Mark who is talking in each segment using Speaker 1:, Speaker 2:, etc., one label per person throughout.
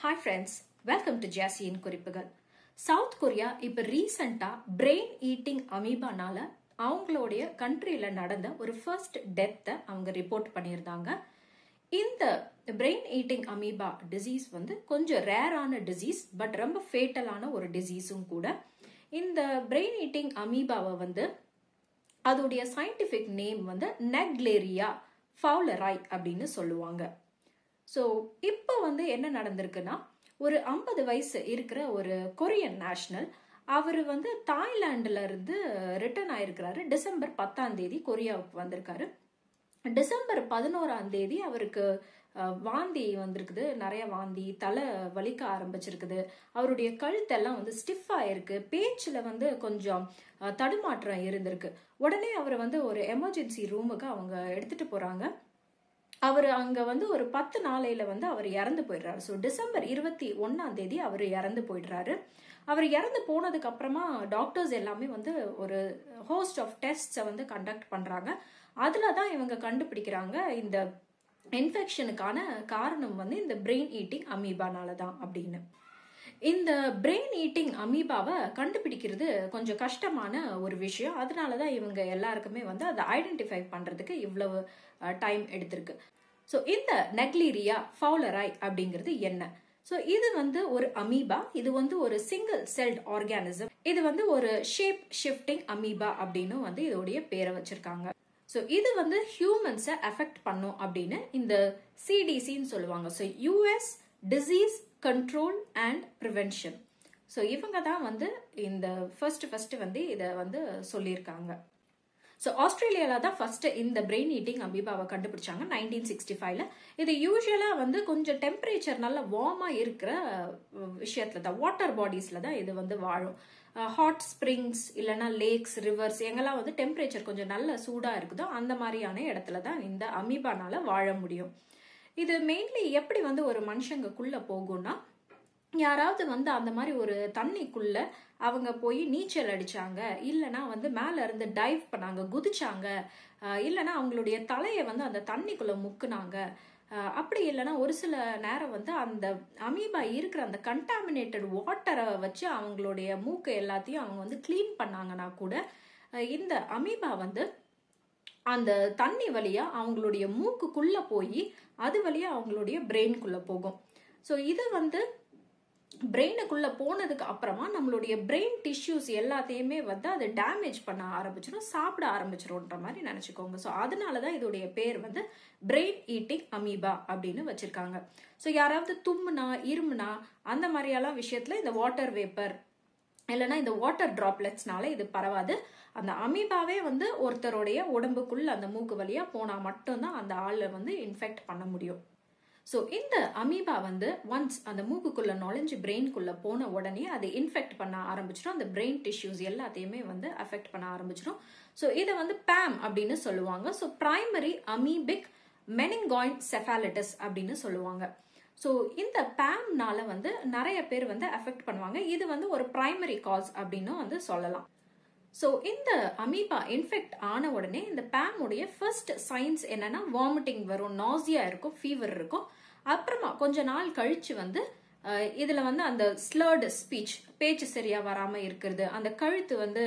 Speaker 1: hi friends welcome to ஜாசியின் குறிப்புகள் South Korea இப்போ ரீசண்டாக பிரெயின் ஈட்டிங் அமீபானால அவங்களுடைய கண்ட்ரியில் நடந்த ஒரு ஃபர்ஸ்ட் டெத்தை அவங்க ரிப்போர்ட் பண்ணியிருந்தாங்க இந்த பிரெயின் ஈட்டிங் அமீபா டிசீஸ் வந்து கொஞ்சம் ரேரான டிசீஸ் பட் ரொம்ப ஃபேட்டலான ஒரு டிசீஸும் கூட இந்த பிரெயின் ஈட்டிங் அமீபாவை வந்து அதோடைய சயின்டிஃபிக் நேம் வந்து நெக்லேரியா ஃபவுலராய் அப்படின்னு சொல்லுவாங்க ஸோ இப்போ வந்து என்ன நடந்திருக்குன்னா ஒரு ஐம்பது வயசு இருக்கிற ஒரு கொரியன் நேஷனல் அவர் வந்து தாய்லாண்டில் இருந்து ரிட்டர்ன் ஆயிருக்கிறாரு டிசம்பர் பத்தாம் தேதி கொரியாவுக்கு வந்திருக்காரு டிசம்பர் பதினோராம் தேதி அவருக்கு வாந்தி வந்திருக்குது நிறைய வாந்தி தலை வலிக்க ஆரம்பிச்சிருக்குது அவருடைய கழுத்தெல்லாம் வந்து ஸ்டிஃப் ஆயிருக்கு பேச்சில் வந்து கொஞ்சம் தடுமாற்றம் இருந்திருக்கு உடனே அவர் வந்து ஒரு எமர்ஜென்சி ரூமுக்கு அவங்க எடுத்துட்டு போறாங்க அவர் அங்க வந்து ஒரு பத்து நாளையில வந்து அவர் இறந்து போயிடுறாரு ஸோ டிசம்பர் இருபத்தி ஒன்னாம் தேதி அவர் இறந்து போயிடுறாரு அவர் இறந்து போனதுக்கு அப்புறமா டாக்டர்ஸ் எல்லாமே வந்து ஒரு ஹோஸ்ட் ஆஃப் டெஸ்ட்ஸை வந்து கண்டக்ட் பண்றாங்க அதுல தான் இவங்க கண்டுபிடிக்கிறாங்க இந்த இன்ஃபெக்ஷனுக்கான காரணம் வந்து இந்த பிரெயின் ஈட்டிங் அமீபானால தான் அப்படின்னு இந்த பிரெயின் ஈட்டிங் அமீபாவை கண்டுபிடிக்கிறது கொஞ்சம் கஷ்டமான ஒரு விஷயம் அதனால தான் இவங்க எல்லாருக்குமே வந்து அதை ஐடென்டிஃபை பண்ணுறதுக்கு இவ்வளவு டைம் எடுத்திருக்கு ஸோ இந்த நெக்லீரியா ஃபவுலராய் அப்படிங்கிறது என்ன ஸோ இது வந்து ஒரு அமீபா இது வந்து ஒரு சிங்கிள் செல்ட் ஆர்கானிசம் இது வந்து ஒரு ஷேப் ஷிஃப்டிங் அமீபா அப்படின்னு வந்து இதோடைய பேரை வச்சிருக்காங்க ஸோ இது வந்து ஹியூமன்ஸை அஃபெக்ட் பண்ணும் அப்படின்னு இந்த சிடிசின்னு சொல்லுவாங்க so US disease control and prevention so இவங்க தான் வந்து இந்த ஃபர்ஸ்ட் ஃபர்ஸ்ட் வந்து இதை வந்து சொல்லியிருக்காங்க ஸோ ஆஸ்திரேலியாவில் தான் ஃபர்ஸ்ட் இந்த பிரெயின் ஈட்டிங் அமீபாவை கண்டுபிடிச்சாங்க நைன்டீன் சிக்ஸ்டி ஃபைவ்ல இது யூஸ்வலாக வந்து கொஞ்சம் டெம்பரேச்சர் நல்லா வார்மாக இருக்கிற விஷயத்துல தான் வாட்டர் பாடிஸில் தான் இது வந்து வாழும் ஹாட் ஸ்ப்ரிங்ஸ் இல்லைன்னா லேக்ஸ் ரிவர்ஸ் எங்கெல்லாம் வந்து டெம்பரேச்சர் கொஞ்சம் நல்ல சூடாக இருக்குதோ அந்த மாதிரியான இடத்துல தான் இந்த அமீபானால வாழ முடியும் இது மெயின்லி எப்படி வந்து ஒரு மனுஷங்கக்குள்ள போகும்னா யாராவது வந்து அந்த மாதிரி ஒரு தண்ணிக்குள்ள அவங்க போய் நீச்சல் அடிச்சாங்க இல்லைன்னா வந்து மேல இருந்து டைவ் பண்ணாங்க குதிச்சாங்க இல்லைன்னா அவங்களுடைய தலையை வந்து அந்த தண்ணிக்குள்ள முக்குனாங்க அப்படி இல்லைன்னா ஒரு சில நேரம் வந்து அந்த அமீபா இருக்கிற அந்த கண்டாமினேட்டட் வாட்டரை வச்சு அவங்களுடைய மூக்கு எல்லாத்தையும் அவங்க வந்து கிளீன் பண்ணாங்கன்னா கூட இந்த அமீபா வந்து அந்த தண்ணி வழியா அவங்களுடைய மூக்குக்குள்ள போய் அது வழியா அவங்களுடைய பிரெயின்குள்ள போகும் ஸோ இது வந்து பிரெயினுக்குள்ள போனதுக்கு அப்புறமா நம்மளுடைய பிரெயின் டிஷ்யூஸ் எல்லாத்தையுமே வந்து அது டேமேஜ் பண்ண ஆரம்பிச்சிடும் சாப்பிட ஆரம்பிச்சிரும்ன்ற மாதிரி நினைச்சுக்கோங்க ஸோ அதனால தான் இதோடைய பேர் வந்து பிரெயின் ஈட்டிங் அமீபா அப்படின்னு வச்சிருக்காங்க ஸோ யாராவது தும்முனா இருமுனா அந்த மாதிரியெல்லாம் விஷயத்துல இந்த வாட்டர் வேப்பர் இல்லைன்னா இந்த வாட்டர் டிராப்லெட்ஸ்னால இது பரவாது அந்த அமீபாவே வந்து ஒருத்தருடைய உடம்புக்குள்ள அந்த மூக்கு வழியா போனா மட்டும்தான் அந்த ஆளை வந்து இன்ஃபெக்ட் பண்ண முடியும் ஸோ இந்த அமீபா வந்து ஒன்ஸ் அந்த மூக்குக்குள்ள நுழைஞ்சு பிரெயின்குள்ள போன உடனே அதை இன்ஃபெக்ட் பண்ண ஆரம்பிச்சிடும் அந்த பிரெயின் டிஷ்யூஸ் எல்லாத்தையுமே வந்து அஃபெக்ட் பண்ண ஆரம்பிச்சிடும் ஸோ இதை வந்து பேம் அப்படின்னு சொல்லுவாங்க so primary amoebic meningoencephalitis அப்படின்னு சொல்லுவாங்க ஸோ இந்த பேம்னால வந்து நிறைய பேர் வந்து அஃபெக்ட் பண்ணுவாங்க இது வந்து ஒரு பிரைமரி காஸ் அப்படின்னு வந்து சொல்லலாம் ஸோ இந்த அமீபா இன்ஃபெக்ட் ஆன உடனே இந்த பேமுடைய ஃபர்ஸ்ட் சைன்ஸ் என்னன்னா வாமிட்டிங் வரும் நாசியா இருக்கும் ஃபீவர் இருக்கும் அப்புறமா கொஞ்ச நாள் கழிச்சு வந்து இதுல வந்து அந்த ஸ்லர்டு ஸ்பீச் பேச்சு சரியா வராம இருக்கிறது அந்த கழுத்து வந்து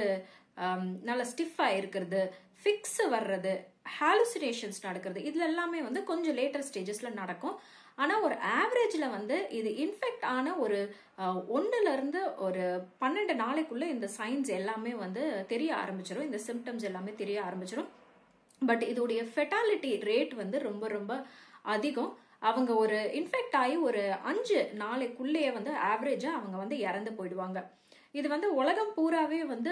Speaker 1: நல்ல ஸ்டிஃபா இருக்கிறது ஃபிக்ஸ் வர்றது ஹாலுசினேஷன்ஸ் நடக்கிறது இதுல எல்லாமே வந்து கொஞ்சம் லேட்டர் ஸ்டேஜஸ்ல நடக்கும் ஆனா ஒரு ஆவரேஜ்ல வந்து இது இன்ஃபெக்ட் ஆன ஒரு ஒன்னுல இருந்து ஒரு பன்னெண்டு நாளைக்குள்ள இந்த சைன்ஸ் எல்லாமே வந்து தெரிய ஆரம்பிச்சிடும் இந்த சிம்டம்ஸ் எல்லாமே தெரிய ஆரம்பிச்சிடும் பட் இதோடைய ஃபெட்டாலிட்டி ரேட் வந்து ரொம்ப ரொம்ப அதிகம் அவங்க ஒரு இன்ஃபெக்ட் ஆகி ஒரு அஞ்சு நாளைக்குள்ளேயே வந்து ஆவரேஜா அவங்க வந்து இறந்து போயிடுவாங்க இது வந்து உலகம் பூராவே வந்து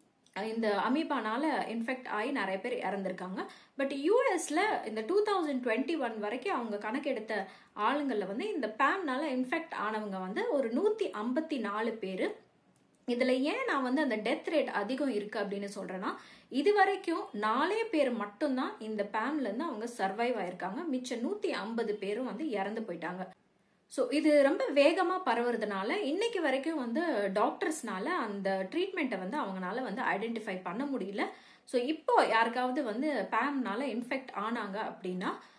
Speaker 1: இந்த அமீபானால இன்ஃபெக்ட் ஆகி நிறைய பேர் இறந்துருக்காங்க பட் யூஎஸ்ல இந்த டூ தௌசண்ட் டுவெண்ட்டி ஒன் வரைக்கும் அவங்க கணக்கெடுத்த ஆளுங்கள்ல வந்து இந்த பேம்னால இன்ஃபெக்ட் ஆனவங்க வந்து ஒரு நூத்தி ஐம்பத்தி நாலு பேர் இதுல ஏன் நான் வந்து அந்த டெத் ரேட் அதிகம் இருக்கு அப்படின்னு சொல்றேன்னா இது வரைக்கும் நாலே பேர் மட்டும்தான் இந்த பேம்ல இருந்து அவங்க சர்வைவ் ஆயிருக்காங்க மிச்ச நூத்தி ஐம்பது பேரும் வந்து இறந்து போயிட்டாங்க ஸோ இது ரொம்ப வேகமாக பரவுறதுனால இன்னைக்கு வரைக்கும் வந்து டாக்டர்ஸ்னால அந்த ட்ரீட்மெண்ட்டை வந்து அவங்களால வந்து ஐடென்டிஃபை பண்ண முடியல ஸோ இப்போ யாருக்காவது வந்து பேம்னால இன்ஃபெக்ட் ஆனாங்க அப்படின்னா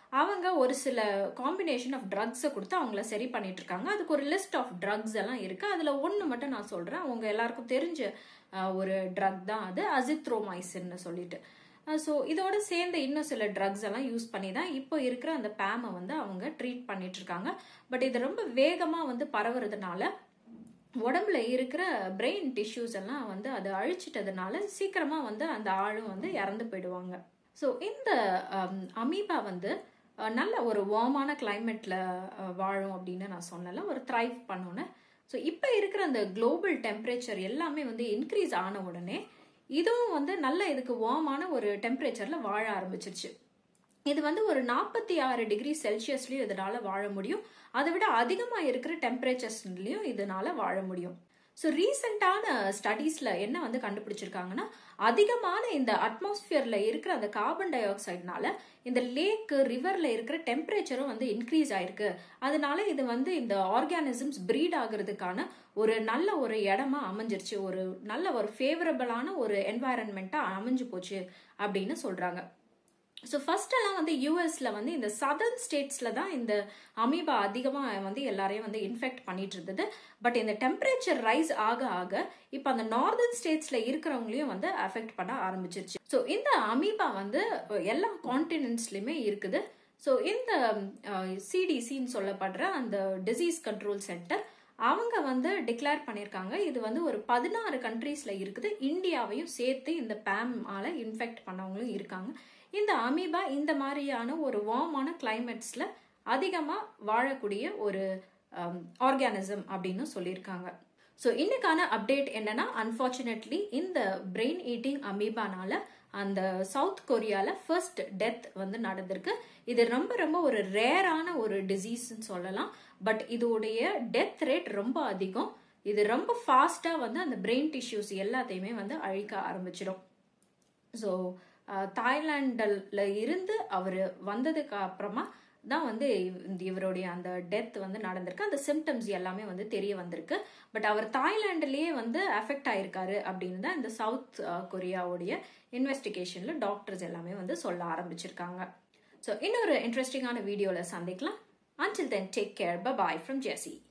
Speaker 1: அவங்க ஒரு சில காம்பினேஷன் ஆஃப் ட்ரக்ஸை கொடுத்து அவங்கள சரி பண்ணிட்டு இருக்காங்க அதுக்கு ஒரு லிஸ்ட் ஆஃப் ட்ரக்ஸ் எல்லாம் இருக்கு அதுல ஒன்று மட்டும் நான் சொல்றேன் அவங்க எல்லாருக்கும் தெரிஞ்ச அஹ், ஒரு ட்ரக் தான் அது அசித்ரோமைசின்னு சொல்லிட்டு ஸோ இதோட சேர்ந்த இன்னும் சில ட்ரக்ஸ் எல்லாம் யூஸ் பண்ணி தான் இப்போ இருக்கிற அந்த பேமை வந்து அவங்க ட்ரீட் பண்ணிட்டு இருக்காங்க பட் இது ரொம்ப வேகமாக வந்து பரவுறதுனால உடம்புல இருக்கிற பிரெயின் டிஷ்யூஸ் எல்லாம் வந்து அது அழிச்சிட்டதுனால சீக்கிரமா வந்து அந்த ஆளும் வந்து இறந்து போயிடுவாங்க ஸோ இந்த அமீபா வந்து அஹ், நல்ல ஒரு வார்மான கிளைமேட்ல வாழும் அப்படின்னு நான் சொன்னல ஒரு த்ரைவ் பண்ணோன்னு ஸோ இப்போ இருக்கிற அந்த குளோபல் டெம்பரேச்சர் எல்லாமே வந்து இன்க்ரீஸ் ஆன உடனே இதுவும் வந்து நல்ல இதுக்கு வார்மான ஒரு டெம்பரேச்சர்ல வாழ ஆரம்பிச்சிருச்சு இது வந்து ஒரு நாற்பத்தி ஆறு டிகிரி செல்சியஸ்லயும் இதனால வாழ முடியும் அதை விட அதிகமாக இருக்கிற டெம்பரேச்சர்ஸ்லயும் இதனால வாழ முடியும் ஸோ ரீசெண்டான ஸ்டடீஸ்ல என்ன வந்து கண்டுபிடிச்சிருக்காங்கன்னா அதிகமான இந்த அட்மாஸ்பியர்ல இருக்கிற அந்த கார்பன் டை ஆக்சைடுனால இந்த லேக்கு ரிவர்ல இருக்கிற டெம்பரேச்சரும் வந்து இன்க்ரீஸ் ஆயிருக்கு அதனால இது வந்து இந்த ஆர்கானிசம்ஸ் ப்ரீட் ஆகுறதுக்கான ஒரு நல்ல ஒரு இடமா அமைஞ்சிருச்சு ஒரு நல்ல ஒரு ஃபேவரபிளான ஒரு என்வாயரன்மெண்ட்டா அமைஞ்சு போச்சு அப்படின்னு சொல்றாங்க ஸோ ஃபர்ஸ்ட் எல்லாம் வந்து யூஎஸ்ல வந்து இந்த சதர்ன் ஸ்டேட்ஸ்ல தான் இந்த அமீபா அதிகமாக வந்து எல்லாரையும் வந்து இன்ஃபெக்ட் பண்ணிட்டு இருந்தது பட் இந்த டெம்பரேச்சர் ரைஸ் ஆக ஆக இப்போ அந்த நார்தர்ன் ஸ்டேட்ஸ்ல இருக்கிறவங்களையும் வந்து அஃபெக்ட் பண்ண ஆரம்பிச்சிருச்சு ஸோ இந்த அமீபா வந்து எல்லா கான்டினென்ட்ஸ்லையுமே இருக்குது ஸோ இந்த சிடிசின்னு சொல்லப்படுற அந்த டிசீஸ் கண்ட்ரோல் சென்டர் அவங்க வந்து டிக்ளேர் பண்ணியிருக்காங்க இது வந்து ஒரு பதினாறு கண்ட்ரீஸ்ல இருக்குது இந்தியாவையும் சேர்த்து இந்த பேமால இன்ஃபெக்ட் பண்ணவங்களும் இருக்காங்க இந்த அமீபா இந்த மாதிரியான ஒரு வார்மான கிளைமேட்ஸ்ல அதிகமா வாழக்கூடிய ஒரு ஆர்கானிசம் அப்படின்னு சொல்லியிருக்காங்க ஸோ இன்னைக்கான அப்டேட் என்னன்னா அன்பார்ச்சுனேட்லி இந்த பிரெயின் ஈட்டிங் அமீபானால அந்த சவுத் கொரியால ஃபர்ஸ்ட் டெத் வந்து நடந்திருக்கு இது ரொம்ப ரொம்ப ஒரு ரேரான ஒரு டிசீஸ்ன்னு சொல்லலாம் பட் இதோடைய டெத் ரேட் ரொம்ப அதிகம் இது ரொம்ப ஃபாஸ்டா வந்து அந்த பிரெயின் டிஷ்யூஸ் எல்லாத்தையுமே வந்து அழிக்க ஆரம்பிச்சிடும் ஸோ தாய்லாண்டில் இருந்து அவர் வந்ததுக்கு அப்புறமா தான் வந்து இவ்- இவருடைய அந்த டெத் வந்து நடந்திருக்கு அந்த சிம்டம்ஸ் எல்லாமே வந்து தெரிய வந்திருக்கு பட் அவர் தாய்லாண்டுலேயே வந்து அஃபெக்ட் ஆயிருக்காரு அப்படின்னு தான் இந்த சவுத் கொரியாவுடைய இன்வெஸ்டிகேஷன்ல டாக்டர்ஸ் எல்லாமே வந்து சொல்ல ஆரம்பிச்சிருக்காங்க ஸோ இன்னொரு இன்ட்ரெஸ்டிங்கான வீடியோவில் சந்திக்கலாம் until then take care bye bye from jesse